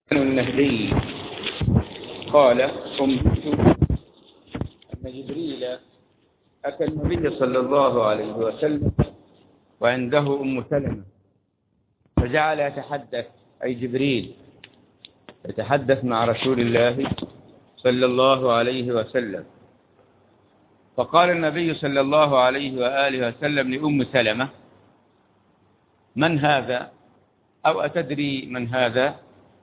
النهدي قال أنبئت أن جبريل أتى النبي صلى الله عليه وسلم وعنده أم سلمة فجعل يتحدث أي جبريل يتحدث مع رسول الله صلى الله عليه وسلم فقال النبي صلى الله عليه وآله وسلم لأم سلمة من هذا أو أتدري من هذا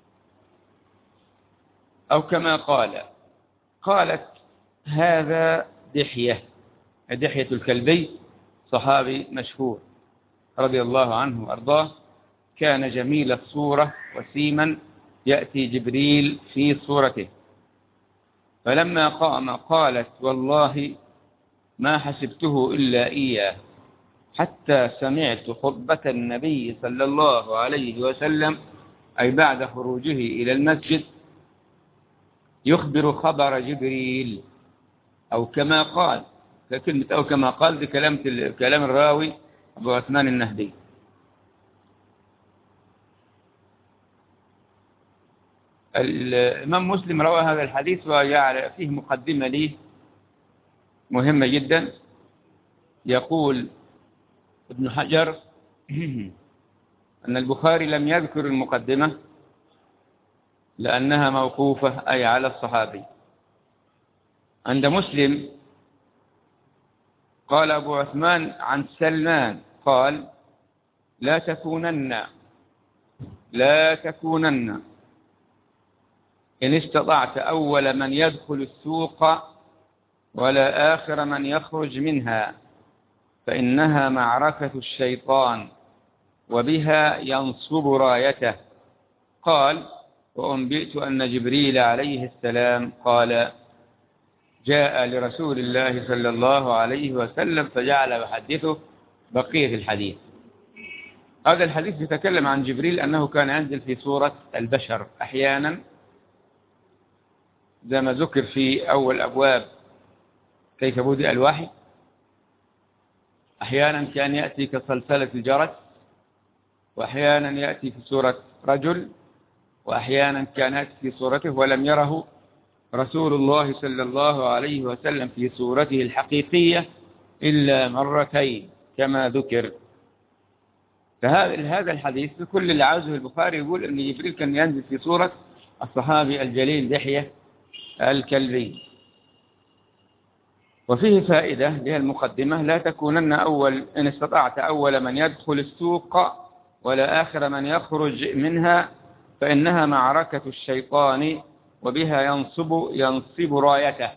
أو كما قال قالت هذا دحية دحية الكلبي صحابي مشهور رضي الله عنه وأرضاه كان جميل الصورة وسيما يأتي جبريل في صورته فلما قام قالت والله ما حسبته إلا إياه حتى سمعت خطبة النبي صلى الله عليه وسلم أي بعد خروجه إلى المسجد يخبر خبر جبريل أو كما قال كلمة أو كما قال دي كلام كلام الراوي أبو عثمان النهدي الإمام مسلم روى هذا الحديث وجعل فيه مقدمة ليه مهمة جدا يقول ابن حجر أن البخاري لم يذكر المقدمة لأنها موقوفة أي على الصحابي عند مسلم قال أبو عثمان عن سلمان قال لا تكونن لا تكونن إن استطعت أول من يدخل السوق ولا آخر من يخرج منها فإنها معركة الشيطان وبها ينصب رايته قال وأنبئت أن جبريل عليه السلام قال جاء لرسول الله صلى الله عليه وسلم فجعل يحدثه بقية الحديث هذا الحديث يتكلم عن جبريل أنه كان ينزل في صورة البشر أحيانا زي ما ذكر في أول أبواب كيف بدأ الوحي أحيانا كان يأتي كصلصلة الجرس وأحيانا يأتي في صورة رجل وأحيانا كان يأتي في صورته ولم يره رسول الله صلى الله عليه وسلم في صورته الحقيقية إلا مرتين كما ذكر فهذا الحديث بكل اللي عاوزه البخاري يقول أن جبريل كان ينزل في صورة الصحابي الجليل دحية الكلبي وفيه فائدة لها المقدمة لا تكونن أول إن استطعت أول من يدخل السوق ولا آخر من يخرج منها فإنها معركة الشيطان وبها ينصب ينصب رايته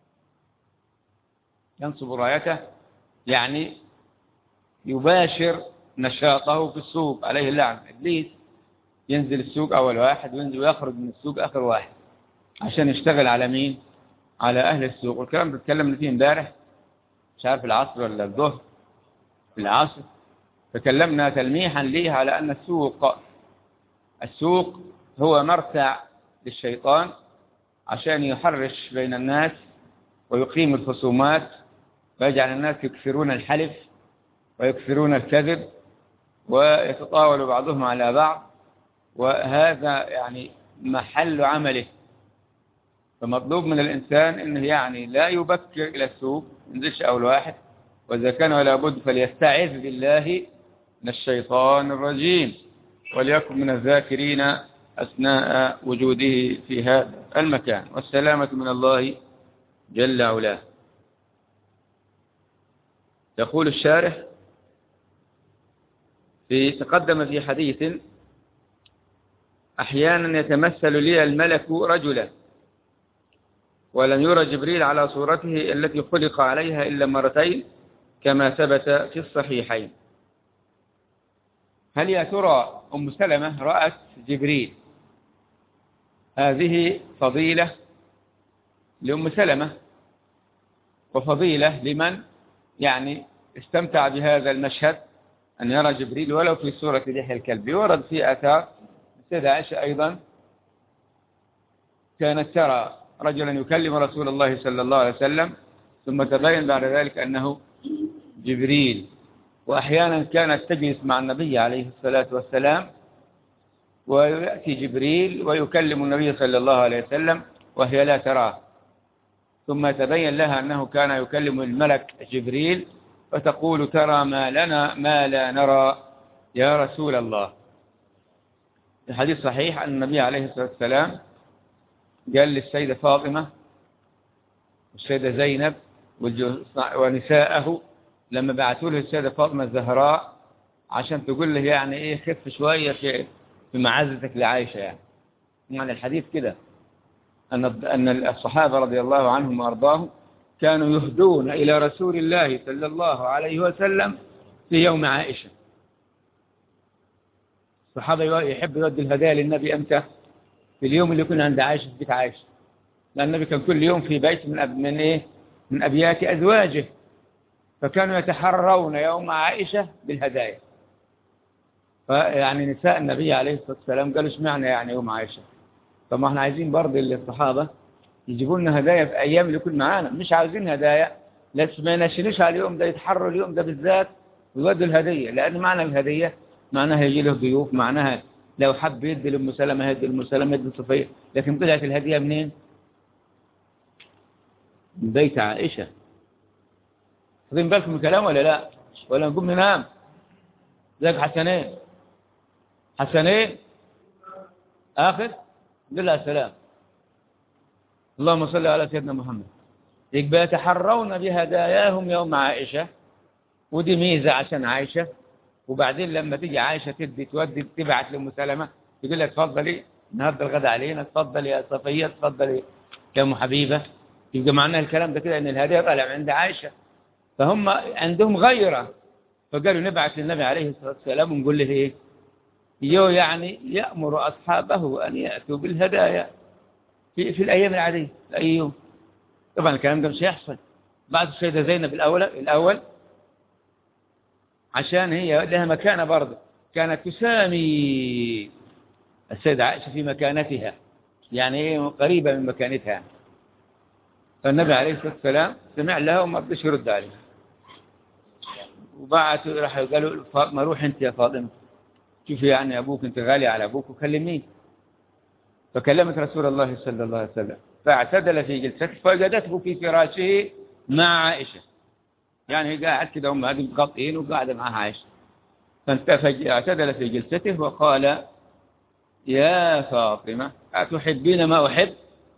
ينصب رايته يعني يباشر نشاطه في السوق عليه اللعن إبليس ينزل السوق أول واحد وينزل ويخرج من السوق آخر واحد عشان يشتغل على مين على أهل السوق والكلام بتكلمنا فيه امبارح مش عارف العصر ولا الظهر في العصر تكلمنا تلميحا ليه على أن السوق السوق هو مرتع للشيطان عشان يحرش بين الناس ويقيم الخصومات ويجعل الناس يكثرون الحلف ويكثرون الكذب ويتطاول بعضهم على بعض وهذا يعني محل عمله فمطلوب من الإنسان أنه يعني لا يبكر إلى السوق ينزلش أول واحد وإذا كان ولا بد فليستعذ بالله من الشيطان الرجيم وليكن من الذاكرين أثناء وجوده في هذا المكان والسلامة من الله جل علاه يقول الشارح في تقدم في حديث أحيانا يتمثل لي الملك رجلا ولم يرى جبريل على صورته التي خلق عليها إلا مرتين كما ثبت في الصحيحين هل يا ترى أم سلمة رأت جبريل هذه فضيلة لأم سلمة وفضيلة لمن يعني استمتع بهذا المشهد أن يرى جبريل ولو في سورة لحية الكلب ورد في أثار السيدة عائشة أيضا كانت ترى رجلا يكلم رسول الله صلى الله عليه وسلم ثم تبين بعد ذلك أنه جبريل وأحيانا كانت تجلس مع النبي عليه الصلاة والسلام ويأتي جبريل ويكلم النبي صلى الله عليه وسلم وهي لا تراه ثم يتبين لها أنه كان يكلم الملك جبريل فتقول ترى ما لنا ما لا نرى يا رسول الله الحديث صحيح أن النبي عليه الصلاة والسلام قال للسيدة فاطمة والسيدة زينب ونساءه لما بعثوا له السيدة فاطمة الزهراء عشان تقول له يعني ايه خف شوية في في معزتك لعائشة يعني يعني الحديث كده أن أن الصحابة رضي الله عنهم وأرضاهم كانوا يهدون إلى رسول الله صلى الله عليه وسلم في يوم عائشة الصحابة يحب يودي الهدايا للنبي أمتى في اليوم اللي يكون عند عائشة في بيت عائشة لأن النبي كان كل يوم في بيت من أب من إيه من أبيات أزواجه فكانوا يتحرون يوم عائشة بالهدايا فيعني نساء النبي عليه الصلاة والسلام قالوا اشمعنى يعني يوم عائشة طب ما احنا عايزين برضه الصحابة يجيبوا لنا هدايا في أيام اللي يكون معانا مش عاوزين هدايا لا ما ينشنوش على اليوم ده يتحروا اليوم ده بالذات ويودوا الهدية لأن معنى الهدية معناها يجي له ضيوف معناها لو حب يدي لأم سلمة يدي لأم سلمة يدي صفية لكن طلعت الهدية منين؟ من بيت عائشة واخدين بالكم من الكلام ولا لا؟ ولا نقوم ننام ذاك حسنين حسنين آخر بالله السلام اللهم صل على سيدنا محمد يبقى يتحرون بهداياهم يوم عائشة ودي ميزة عشان عائشة وبعدين لما تيجي عائشة تدي تودي تبعت لأم سلمة تقول لها تفضلي النهارده الغداء علينا تفضلي يا صفية تفضلي يا أم حبيبة يبقى معناه الكلام ده كده ان الهدايا طالع من عند عائشة فهم عندهم غيرة فقالوا نبعث للنبي عليه الصلاة والسلام ونقول له ايه يو يعني يأمر أصحابه أن يأتوا بالهدايا في, في الأيام العادية أي يوم طبعا الكلام ده مش هيحصل بعد السيدة زينب الأول الأول عشان هي لها مكانة برضه كانت تسامي السيدة عائشة في مكانتها يعني هي قريبة من مكانتها فالنبي عليه الصلاة والسلام سمع لها وما بدش يرد عليها وبعثوا راح قالوا فاطمة روح انت يا فاطمة شوفي يعني أبوك أنت غالي على أبوك وكلميه فكلمت رسول الله صلى الله عليه وسلم فاعتدل في جلسته فوجدته في فراشه مع عائشة يعني هي قاعد كده هم هذه مغطين وقاعدة معها عائشة فاعتدل في جلسته وقال يا فاطمة أتحبين ما أحب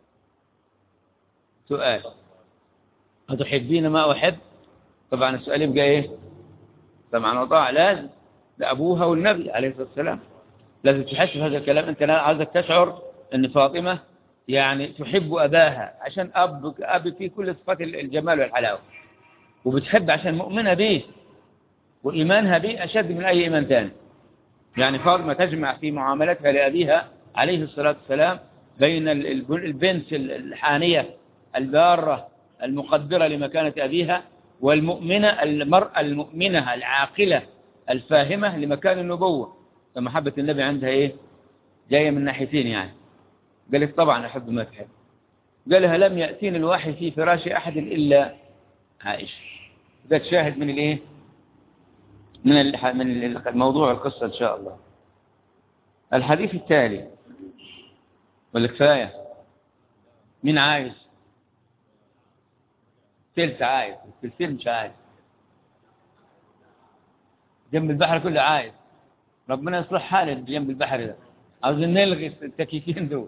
سؤال أتحبين ما أحب طبعا السؤال يبقى إيه طبعا وضع لازم لأبوها والنبي عليه الصلاة والسلام لازم تحس بهذا الكلام أنت عايزك تشعر أن فاطمة يعني تحب أباها عشان أب أب فيه كل صفات الجمال والحلاوة وبتحب عشان مؤمنة به وإيمانها به أشد من أي إيمان ثاني يعني فاطمة تجمع في معاملتها لأبيها عليه الصلاة والسلام بين البنت الحانية البارة المقدرة لمكانة أبيها والمؤمنة المرأة المؤمنة العاقلة الفاهمة لمكان النبوة فمحبة النبي عندها إيه جاية من ناحيتين يعني قالت طبعا أحب ما تحب قالها لم يأتيني الوحي في فراش أحد إلا عائشة ده تشاهد من الإيه من من الموضوع القصة إن شاء الله الحديث التالي والكفاية مين عايز تلت عايز التلتين مش عايز جنب البحر كله عايز ربنا يصلح حالي جنب البحر ده عاوزين نلغي التكييفين دول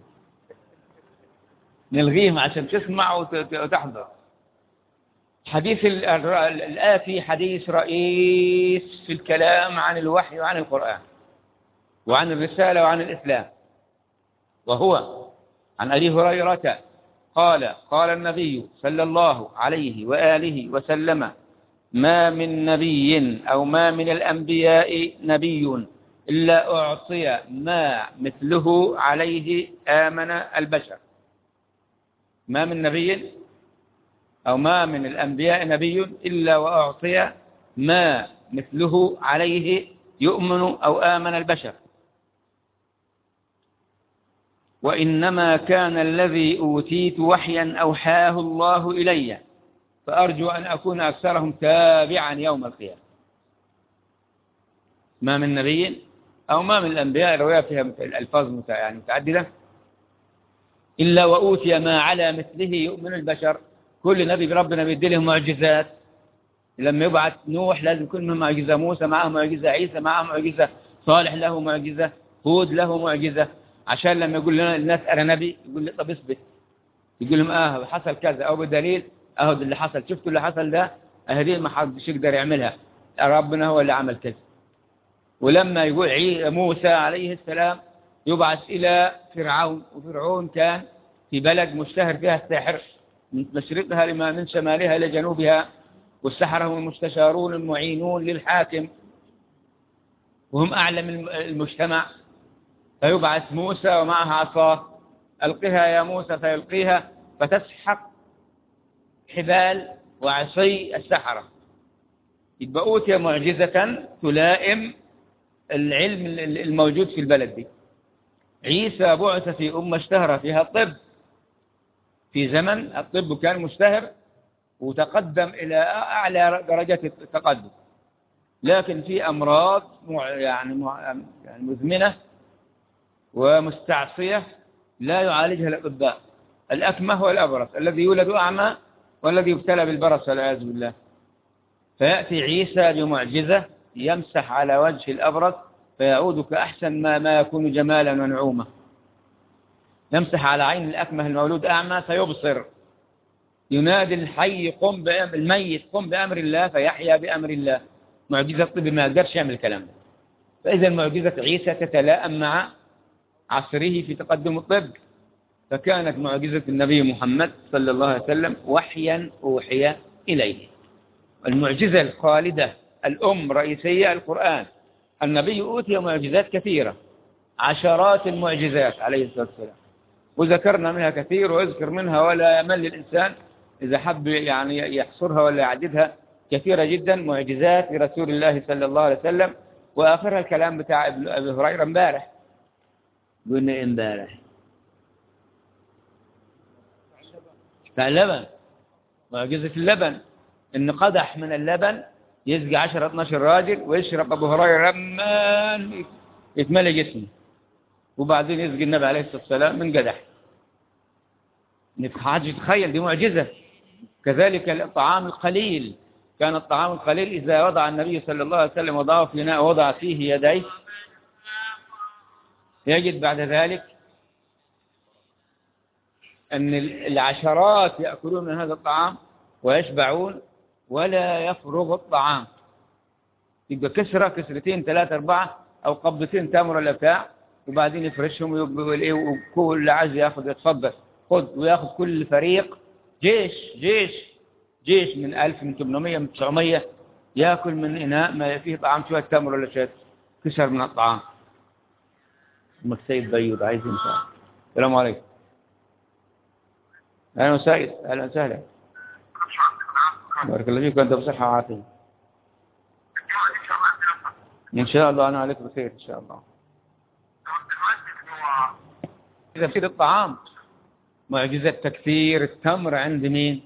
نلغيهم عشان تسمع وتحضر حديث الآتي حديث رئيس في الكلام عن الوحي وعن القرآن وعن الرسالة وعن الإسلام وهو عن أبي هريرة قال قال النبي صلى الله عليه وآله وسلم ما من نبي أو ما من الأنبياء نبي إلا أعطي ما مثله عليه آمن البشر ما من نبي أو ما من الأنبياء نبي إلا وأعطي ما مثله عليه يؤمن أو آمن البشر وإنما كان الذي أوتيت وحيا أوحاه الله إلي فأرجو أن أكون أكثرهم تابعا يوم القيامة ما من نبي أو ما من الأنبياء رواية فيها الألفاظ متع- يعني متعددة إلا وأوتي ما على مثله يؤمن البشر كل نبي بربنا بيدي له معجزات لما يبعث نوح لازم يكون معه معجزة موسى معه معجزة عيسى معه معجزة صالح له معجزة هود له معجزة عشان لما يقول لنا الناس أنا نبي يقول لي طب اثبت يقول لهم اه حصل كذا أو بدليل اهو ده اللي حصل شفتوا اللي حصل ده اهدي ما حدش يقدر يعملها ربنا هو اللي عمل كذا ولما يقول عي- موسى عليه السلام يبعث إلى فرعون وفرعون كان في بلد مشتهر فيها السحر من مشرقها لما من شمالها إلى جنوبها والسحرة هم المستشارون المعينون للحاكم وهم أعلم الم- المجتمع فيبعث موسى ومعها عصاه ألقها يا موسى فيلقيها فتسحق حبال وعصي السحرة يبقى أوتي معجزة تلائم العلم الموجود في البلد دي عيسى بعث في أمة اشتهر فيها الطب في زمن الطب كان مشتهر وتقدم إلى أعلى درجات التقدم لكن في أمراض مع يعني مع يعني مزمنة ومستعصية لا يعالجها الأطباء الأكمه والأبرص الذي يولد أعمى والذي يبتلى بالبرص والعياذ بالله فيأتي عيسى بمعجزة يمسح على وجه الأبرص فيعود كأحسن ما, ما يكون جمالا ونعومة يمسح على عين الأكمه المولود أعمى فيبصر ينادي الحي قم بأمر الميت قم بأمر الله فيحيا بأمر الله معجزة الطب ما يقدرش يعمل الكلام ده فإذا معجزة عيسى تتلائم مع عصره في تقدم الطب فكانت معجزة النبي محمد صلى الله عليه وسلم وحيا أوحي إليه المعجزة الخالدة الأم رئيسية القرآن النبي أوتي معجزات كثيرة عشرات المعجزات عليه الصلاة والسلام وذكرنا منها كثير ويذكر منها ولا يمل الإنسان إذا حب يعني يحصرها ولا يعددها كثيرة جدا معجزات لرسول الله صلى الله عليه وسلم وآخرها الكلام بتاع ابن- أبي هريرة امبارح قلنا إيه امبارح بتاع اللبن معجزة اللبن إن قدح من اللبن يسقي 10 12 راجل ويشرب أبو هريرة لما يتملى جسمه وبعدين يسقي النبي عليه الصلاة والسلام من قدح حاجة تخيل دي معجزة كذلك الطعام القليل كان الطعام القليل إذا وضع النبي صلى الله عليه وسلم وضعه في إناء وضع فيه يديه يجد بعد ذلك أن العشرات يأكلون من هذا الطعام ويشبعون ولا يفرغ الطعام يبقى كسرة كسرتين ثلاثة أربعة أو قبضتين تمر ولا بتاع وبعدين يفرشهم ويبقى إيه وكل عايز ياخذ يتفضل خذ وياخذ كل فريق جيش جيش جيش من 1000 من 800 من 900 ياكل من إناء ما فيه طعام شوية تمر ولا شوية كسر من الطعام أمك سيد بيوض عايز إنسان السلام عليكم أهلا وسهلا أهلا وسهلا بارك الله فيك وأنت بصحة وعافية إن شاء الله أنا عليك بخير إن شاء الله إذا في الطعام معجزة تكثير التمر عند مين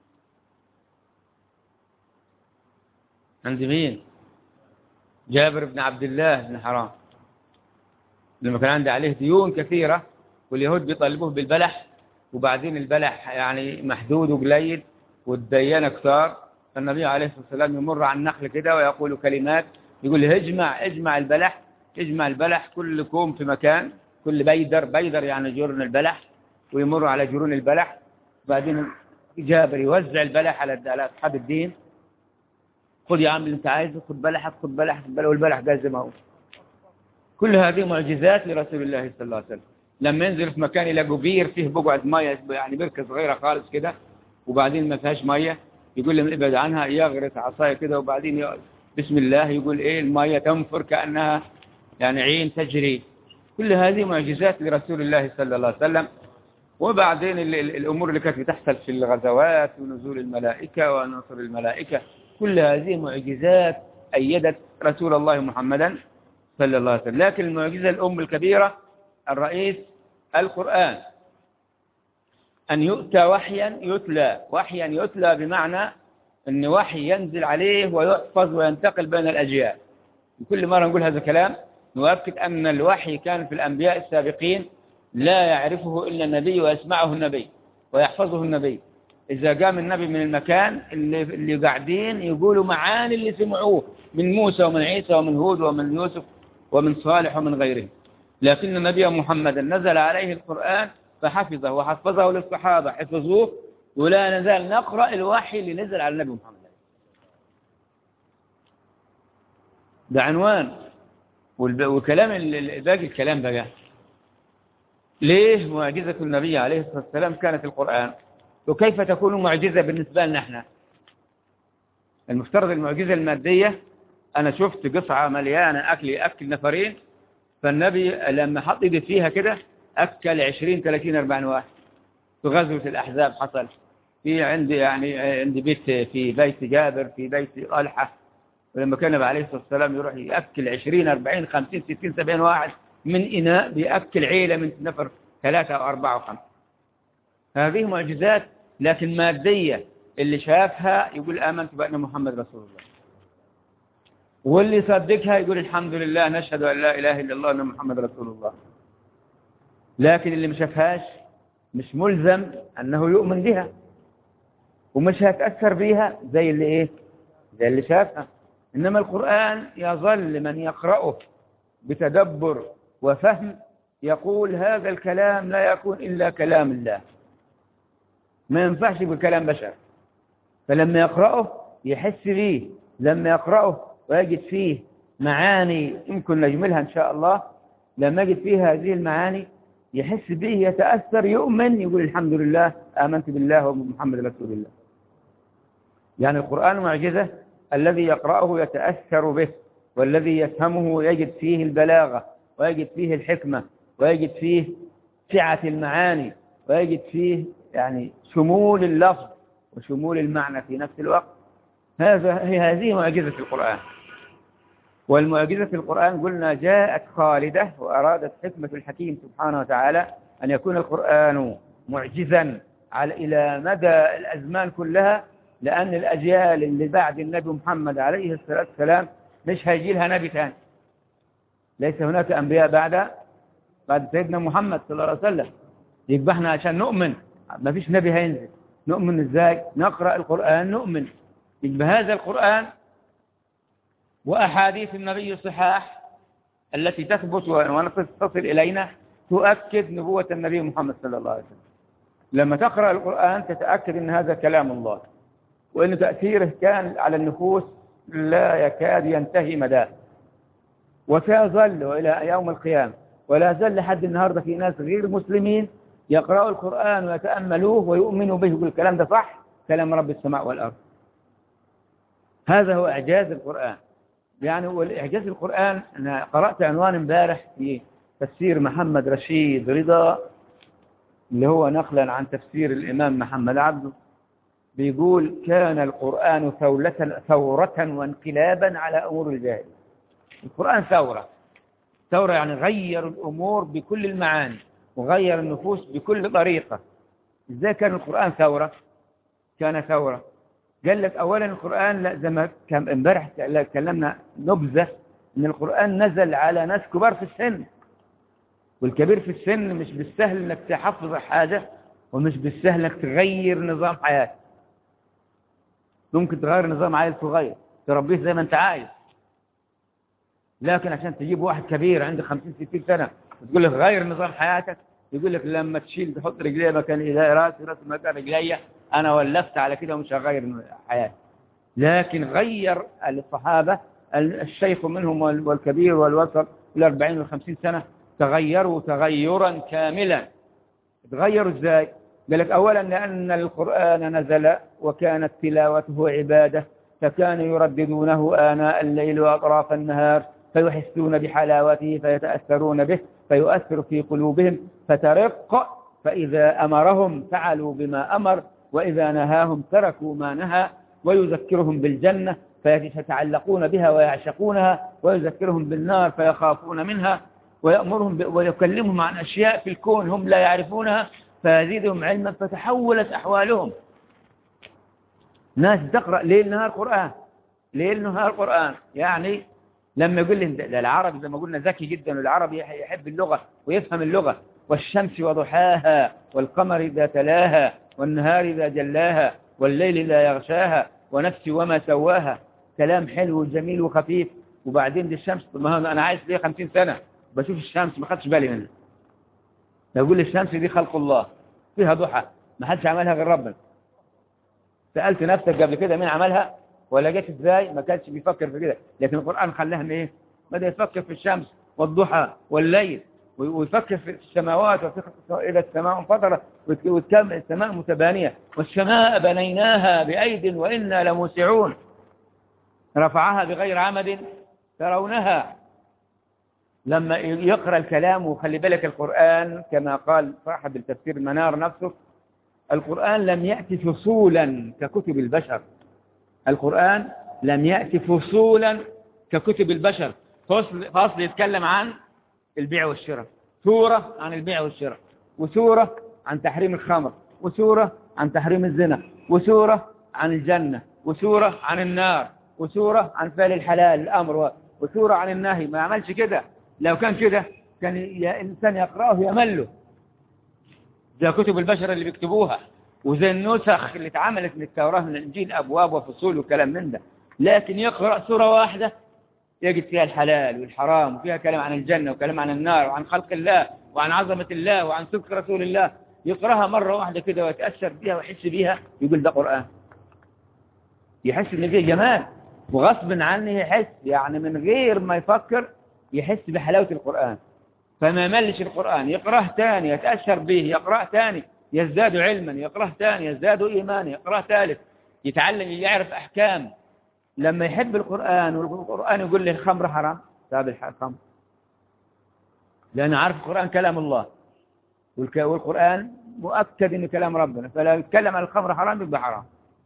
عند مين جابر بن عبد الله بن حرام لما كان عنده عليه ديون كثيرة واليهود بيطالبوه بالبلح وبعدين البلح يعني محدود وقليل والديانة كثار فالنبي عليه الصلاة والسلام يمر على النخل كده ويقول كلمات يقول له اجمع اجمع البلح اجمع البلح كل كوم في مكان كل بيدر بيدر يعني جرن البلح ويمر على جرون البلح بعدين جابر يوزع البلح على على أصحاب الدين خذ يا عم اللي انت عايزه خذ بلحك خذ بلحك والبلح قال زي ما هو كل هذه معجزات لرسول الله صلى الله عليه وسلم لما ينزل في مكان يلاقوا بير فيه بقعة مية يعني بركة صغيرة خالص كده وبعدين ما فيهاش مية يقول لهم ابعد عنها يغرس عصاية كده وبعدين يقول بسم الله يقول ايه المية تنفر كأنها يعني عين تجري كل هذه معجزات لرسول الله صلى الله عليه وسلم وبعدين ال ال الأمور اللي كانت بتحصل في الغزوات ونزول الملائكة ونصر الملائكة كل هذه معجزات أيدت رسول الله محمدا صلى الله عليه وسلم لكن المعجزة الأم الكبيرة الرئيس القرآن أن يؤتى وحيا يتلى وحيا يتلى بمعنى أن وحي ينزل عليه ويحفظ وينتقل بين الأجيال كل مرة نقول هذا الكلام نؤكد أن الوحي كان في الأنبياء السابقين لا يعرفه إلا النبي ويسمعه النبي ويحفظه النبي إذا قام النبي من المكان اللي, اللي قاعدين يقولوا معاني اللي سمعوه من موسى ومن عيسى ومن هود ومن يوسف ومن صالح ومن غيرهم لكن النبي محمد نزل عليه القرآن فحفظه وحفظه للصحابة حفظوه ولا نزال نقرأ الوحي اللي نزل على النبي محمد ده عنوان والكلام باقي الكلام بقى ليه معجزة النبي عليه الصلاة والسلام كانت القرآن وكيف تكون معجزة بالنسبة لنا احنا المفترض المعجزة المادية أنا شفت قصعة مليانة أكل أكل نفرين فالنبي لما حط ايده فيها كده أكل 20 30 40 واحد في غزوة الأحزاب حصل في عندي يعني عندي بيت في بيت جابر في بيت طلحة ولما كان النبي عليه الصلاة والسلام يروح يأكل 20 40 50 60 70 واحد من إناء بيأكل عيلة من نفر ثلاثة أو أربعة أو خمسة هذه معجزات لكن مادية اللي شافها يقول آمنت بأن محمد رسول الله واللي صدقها يقول الحمد لله نشهد أن لا إله إلا الله أن محمد رسول الله لكن اللي ما شافهاش مش ملزم أنه يؤمن بها ومش هيتأثر بيها زي اللي إيه زي اللي شافها إنما القرآن يظل من يقرأه بتدبر وفهم يقول هذا الكلام لا يكون إلا كلام الله ما ينفعش بكلام بشر فلما يقرأه يحس به لما يقرأه ويجد فيه معاني يمكن نجملها إن شاء الله لما يجد فيه هذه المعاني يحس به يتأثر يؤمن يقول الحمد لله آمنت بالله ومحمد رسول الله يعني القرآن معجزة الذي يقرأه يتأثر به والذي يفهمه يجد فيه البلاغة ويجد فيه الحكمة ويجد فيه سعة المعاني ويجد فيه يعني شمول اللفظ وشمول المعنى في نفس الوقت هذا هي هذه معجزة القرآن والمعجزة في القرآن قلنا جاءت خالدة وأرادت حكمة الحكيم سبحانه وتعالى أن يكون القرآن معجزا على إلى مدى الأزمان كلها لأن الأجيال اللي بعد النبي محمد عليه الصلاة والسلام مش هيجي لها نبي ثاني ليس هناك أنبياء بعد بعد سيدنا محمد صلى الله عليه وسلم يبقى احنا عشان نؤمن ما فيش نبي هينزل نؤمن ازاي نقرأ القرآن نؤمن يبقى هذا القرآن وأحاديث النبي الصحاح التي تثبت ونتصل إلينا تؤكد نبوة النبي محمد صلى الله عليه وسلم لما تقرأ القرآن تتأكد أن هذا كلام الله وأن تأثيره كان على النفوس لا يكاد ينتهي مداه وسيظل إلى يوم القيامة ولا زال لحد النهاردة في ناس غير مسلمين يقرأوا القرآن ويتأملوه ويؤمنوا به يقول الكلام ده صح كلام رب السماء والأرض هذا هو إعجاز القرآن يعني والإعجاز القرآن أنا قرأت عنوان امبارح في تفسير محمد رشيد رضا اللي هو نقلا عن تفسير الإمام محمد عبده بيقول كان القرآن ثولة ثورة وانقلابا على أمور الجاهلية القرآن ثورة ثورة يعني غير الأمور بكل المعاني وغير النفوس بكل طريقة إزاي كان القرآن ثورة كان ثورة قال لك أولا القرآن لا زي ما كان امبارح تكلمنا نبذة إن القرآن نزل على ناس كبار في السن والكبير في السن مش بالسهل إنك تحفظ حاجة ومش بالسهل إنك تغير نظام حياتك ممكن تغير نظام عائل صغير تربيه زي ما أنت عايز لكن عشان تجيب واحد كبير عنده 50 60 سنة وتقول له غير نظام حياتك يقول لك لما تشيل تحط رجليه مكان إلى راسي راسي مكان رجلي أنا ولفت على كده ومش هغير حياتي لكن غير الصحابة الشيخ منهم والكبير والوسط الأربعين والخمسين سنة تغيروا تغيرا كاملا تغيروا ازاي قال لك أولا لأن القرآن نزل وكانت تلاوته عبادة فكانوا يرددونه آناء الليل وأطراف النهار فيحسون بحلاوته فيتأثرون به فيؤثر في قلوبهم فترق فإذا أمرهم فعلوا بما أمر وإذا نهاهم تركوا ما نهى ويذكرهم بالجنة فيتعلقون بها ويعشقونها ويذكرهم بالنار فيخافون منها ويأمرهم ويكلمهم عن أشياء في الكون هم لا يعرفونها فيزيدهم علما فتحولت أحوالهم ناس تقرأ ليل نهار قرآن ليل نهار قرآن يعني لما يقول لي ده العربي زي ما قلنا ذكي جدا والعربي يحب اللغة ويفهم اللغة والشمس وضحاها والقمر إذا تلاها والنهار إذا جلاها والليل إذا يغشاها ونفس وما سواها كلام حلو وجميل وخفيف وبعدين دي الشمس ما أنا عايش ليه خمسين سنة بشوف الشمس ما خدش بالي منها يقول الشمس دي خلق الله فيها ضحى ما حدش عملها غير ربنا سألت نفسك قبل كده مين عملها ولا جت ازاي ما كانش بيفكر في كده لكن القرآن خلاها ايه بدأ يفكر في الشمس والضحى والليل ويفكر في السماوات إذا السماء انفطرت وتكمل السماء متبانية والسماء بنيناها بأيد وإنا لموسعون رفعها بغير عمد ترونها لما يقرأ الكلام وخلي بالك القرآن كما قال صاحب التفسير المنار نفسه القرآن لم يأتي فصولا ككتب البشر القرآن لم يأتي فصولا ككتب البشر فصل, فصل يتكلم عن البيع والشراء سورة عن البيع والشراء وسورة عن تحريم الخمر وسورة عن تحريم الزنا وسورة عن الجنة وسورة عن النار وسورة عن فعل الحلال الأمر وسورة عن النهي ما عملش كده لو كان كده كان الإنسان يقرأه يمله زي كتب البشر اللي بيكتبوها وزي النسخ اللي اتعملت من التوراة من الإنجيل أبواب وفصول وكلام من ده لكن يقرأ سورة واحدة يجد فيها الحلال والحرام وفيها كلام عن الجنة وكلام عن النار وعن خلق الله وعن عظمة الله وعن صدق رسول الله يقرأها مرة واحدة كده ويتأثر بها ويحس بها يقول ده قرآن يحس ان فيه جمال وغصب عنه يحس يعني من غير ما يفكر يحس بحلاوة القرآن فما ملش القرآن يقرأه تاني يتأثر به يقرأه تاني يزداد علما يقرأه تاني يزداد إيمانا يقرأه ثالث يتعلم يعرف أحكام لما يحب القرآن والقرآن يقول له الخمر حرام ساب الخمر لأنه عارف القرآن كلام الله والقرآن مؤكد إنه كلام ربنا فلا يتكلم عن الخمر حرام يبقى حرام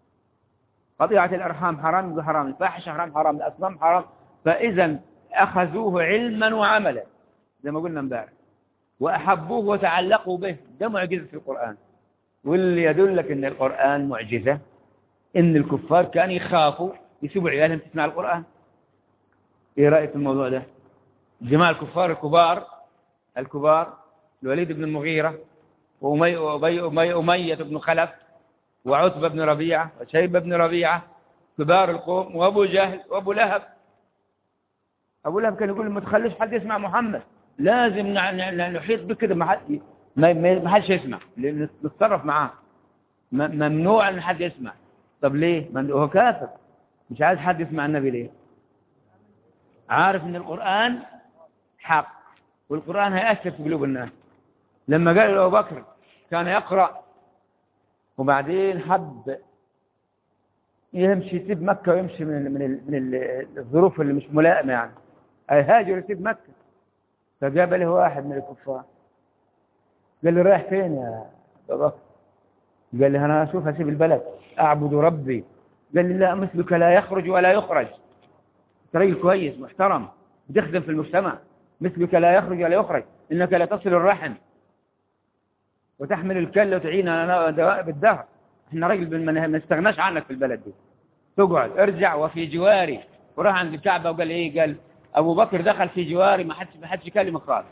قطيعة الأرحام حرام يبقى حرام الفاحشة حرام حرام الأصنام حرام فإذا أخذوه علما وعملا زي ما قلنا امبارح وأحبوه وتعلقوا به ده معجزة في القرآن واللي يدلك أن القرآن معجزة إن الكفار كانوا يخافوا يسيبوا عيالهم تسمع القرآن إيه رأيك في الموضوع ده جماعة الكفار الكبار الكبار الوليد بن المغيرة وأمي أمي أمي أمية بن خلف وعتبة بن ربيعة وشيبة بن ربيعة كبار القوم وأبو جهل وأبو لهب أبو لهب كان يقول ما تخليش حد يسمع محمد لازم نحيط بكده ما حد ما حدش يسمع نتصرف معاه ممنوع ان حد يسمع طب ليه ما هو كافر مش عايز حد يسمع النبي ليه عارف ان القرآن حق والقرآن هيأثر في قلوب الناس لما قال له أبو بكر كان يقرأ وبعدين حب يمشي يسيب مكة ويمشي من من من الظروف اللي مش ملائمة يعني هيهاجر يسيب مكة فجاب له واحد من الكفار قال له رايح فين يا أبو بكر قال له أنا أشوف أسيب البلد أعبد ربي قال لي لا مثلك لا يخرج ولا يخرج راجل كويس محترم بتخدم في المجتمع مثلك لا يخرج ولا يخرج إنك لا تصل الرحم وتحمل الكل وتعين على دواء بالدهر احنا راجل ما نستغناش عنك في البلد دي تقعد ارجع وفي جواري وراح عند الكعبة وقال ايه قال ابو بكر دخل في جواري ما حدش ما حدش يكلم خالص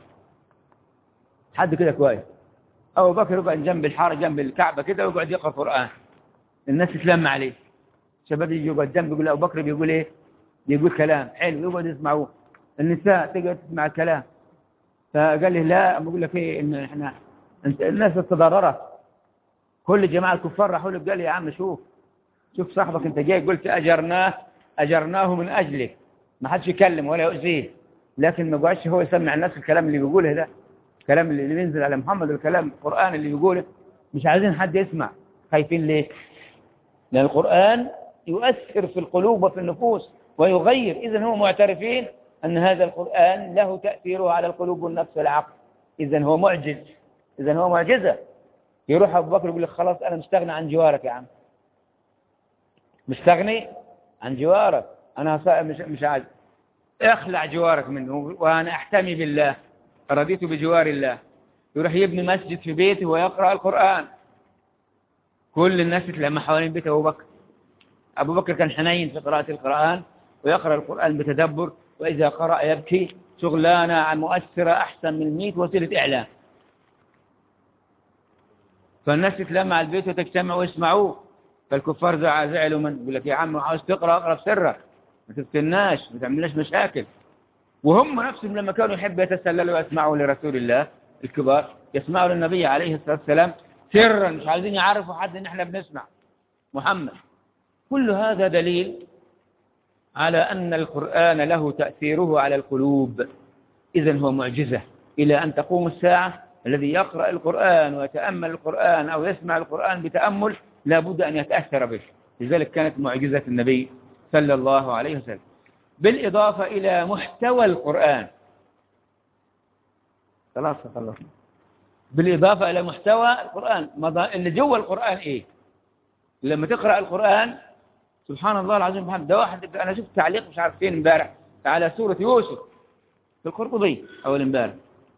حد كده كويس ابو بكر يقعد جنب الحاره جنب الكعبة كده ويقعد يقرا قران الناس تتلم عليه شباب يجي يقعد جنبه يقول ابو بكر بيقول ايه بيقول كلام حلو يقعد يسمعوه النساء تقعد تسمع الكلام فقال لي لا بقول لك ايه ان احنا انت الناس تضررت كل جماعة الكفار راحوا له قال لي يا عم شوف شوف صاحبك انت جاي قلت اجرناه اجرناه من اجلك ما حدش يكلم ولا يؤذيه لكن ما قعدش هو يسمع الناس الكلام اللي بيقوله ده الكلام اللي بينزل على محمد الكلام القرآن اللي بيقوله مش عايزين حد يسمع خايفين ليه لأن القرآن يؤثر في القلوب وفي النفوس ويغير إذا هم معترفين أن هذا القرآن له تأثيره على القلوب والنفس والعقل إذا هو معجز إذا هو معجزة يروح أبو بكر يقول لك خلاص أنا مستغني عن جوارك يا عم مستغني عن جوارك أنا مش مش عايز اخلع جوارك منه وأنا أحتمي بالله رضيت بجوار الله يروح يبني مسجد في بيته ويقرأ القرآن كل الناس تلمى حوالين بيت أبو بكر أبو بكر كان حنين في قراءة القرآن ويقرأ القرآن بتدبر وإذا قرأ يبكي شغلانة مؤثرة أحسن من مئة وسيلة إعلام فالناس تتلمع على البيت وتجتمع ويسمعوه فالكفار زعلوا من يقول لك يا عم عاوز تقرأ اقرأ بسرك ما تفتناش ما تعملناش مشاكل وهم نفسهم لما كانوا يحبوا يتسللوا ويسمعوا لرسول الله الكبار يسمعوا للنبي عليه الصلاة والسلام سرا مش عايزين يعرفوا حد ان احنا بنسمع محمد كل هذا دليل على أن القرآن له تأثيره على القلوب إذا هو معجزة إلى أن تقوم الساعة الذي يقرأ القرآن ويتأمل القرآن أو يسمع القرآن بتأمل لا بد أن يتأثر به لذلك كانت معجزة النبي صلى الله عليه وسلم بالإضافة إلى محتوى القرآن خلاص خلصنا بالإضافة إلى محتوى القرآن اللي جوا القرآن إيه لما تقرأ القرآن سبحان الله العظيم محمد ده واحد أنا شفت تعليق مش عارف فين امبارح على سورة يوسف في القرطبي أول امبارح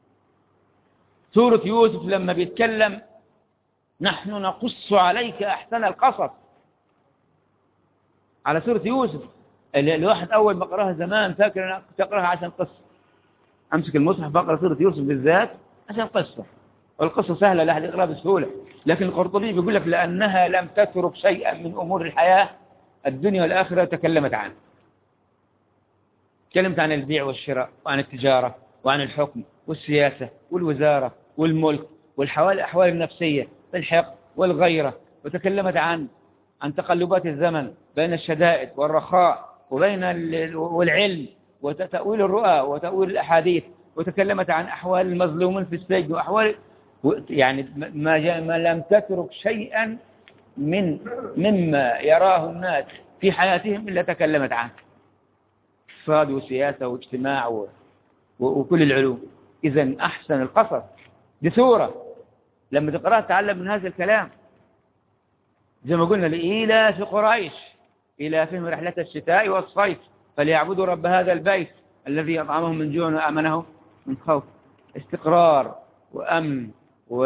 سورة يوسف لما بيتكلم نحن نقص عليك أحسن القصص على سورة يوسف الواحد أول ما قراها زمان فاكر أنا كنت أقراها عشان قصة أمسك المصحف بقرأ سورة يوسف بالذات عشان قصة والقصة سهلة لا أحد يقرأها بسهولة لكن القرطبي بيقول لك لأنها لم تترك شيئا من أمور الحياة الدنيا والآخرة تكلمت عنه تكلمت عن البيع والشراء وعن التجارة وعن الحكم والسياسة والوزارة والملك والحوال الأحوال النفسية والحق والغيرة وتكلمت عن عن تقلبات الزمن بين الشدائد والرخاء وبين والعلم وتأويل الرؤى وتأويل الأحاديث وتكلمت عن أحوال المظلومين في السجن وأحوال يعني ما, ما لم تترك شيئا من مما يراه الناس في حياتهم إلا تكلمت عنه اقتصاد وسياسة واجتماع و... وكل العلوم إذا أحسن القصص بسورة لما تقرأ تعلم من هذا الكلام زي ما قلنا لإيلاف قريش إيلافهم رحلة الشتاء والصيف فليعبدوا رب هذا البيت الذي أطعمهم من جوع وأمنهم من خوف استقرار وأمن و...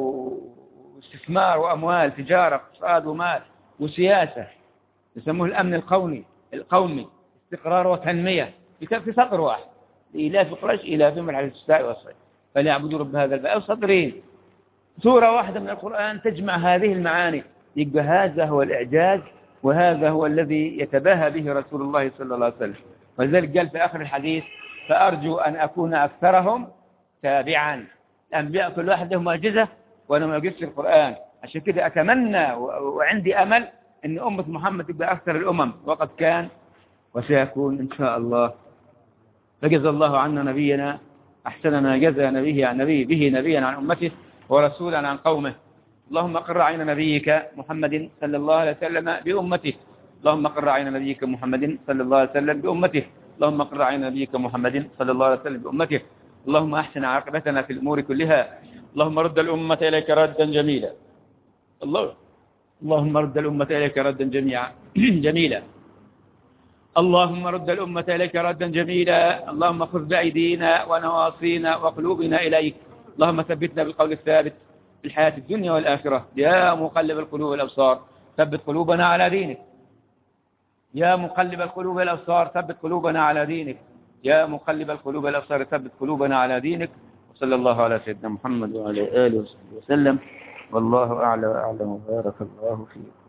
واستثمار وأموال تجارة اقتصاد ومال وسياسة يسموه الأمن القومي القومي استقرار وتنمية في سطر واحد إيلاف قريش إيلافهم رحلة الشتاء والصيف فليعبدوا رب هذا البيت سطرين سورة واحدة من القرآن تجمع هذه المعاني يبقى هذا هو الإعجاز وهذا هو الذي يتباهى به رسول الله صلى الله عليه وسلم ولذلك قال في آخر الحديث فأرجو أن أكون أكثرهم تابعا الأنبياء كل واحد له معجزة وأنا ما أجدش القرآن عشان كده أتمنى وعندي أمل أن أمة محمد تبقى أكثر الأمم وقد كان وسيكون إن شاء الله فجزى الله عنا نبينا أحسن ما جزى نبيه عن نبيه به نبيا عن أمته ورسولا عن قومه اللهم قر عين نبيك محمد صلى الله عليه وسلم بأمته اللهم قر عين نبيك محمد صلى الله عليه وسلم بأمته اللهم قر عين نبيك محمد صلى الله عليه وسلم بأمته اللهم أحسن عاقبتنا في الأمور كلها اللهم رد الأمة إليك ردا جميلا الله اللهم رد الأمة إليك ردا جميعا جميلا اللهم رد الأمة إليك ردا جميلا اللهم خذ بأيدينا ونواصينا وقلوبنا إليك اللهم ثبتنا بالقول الثابت في الحياة الدنيا والآخرة يا مقلب القلوب والأبصار ثبت قلوبنا على دينك يا مقلب القلوب والأبصار ثبت قلوبنا على دينك يا مقلب القلوب والأبصار ثبت قلوبنا على دينك وصلى الله على سيدنا محمد وعلى آله وصحبه وسلم والله أعلى وأعلم وبارك الله فيكم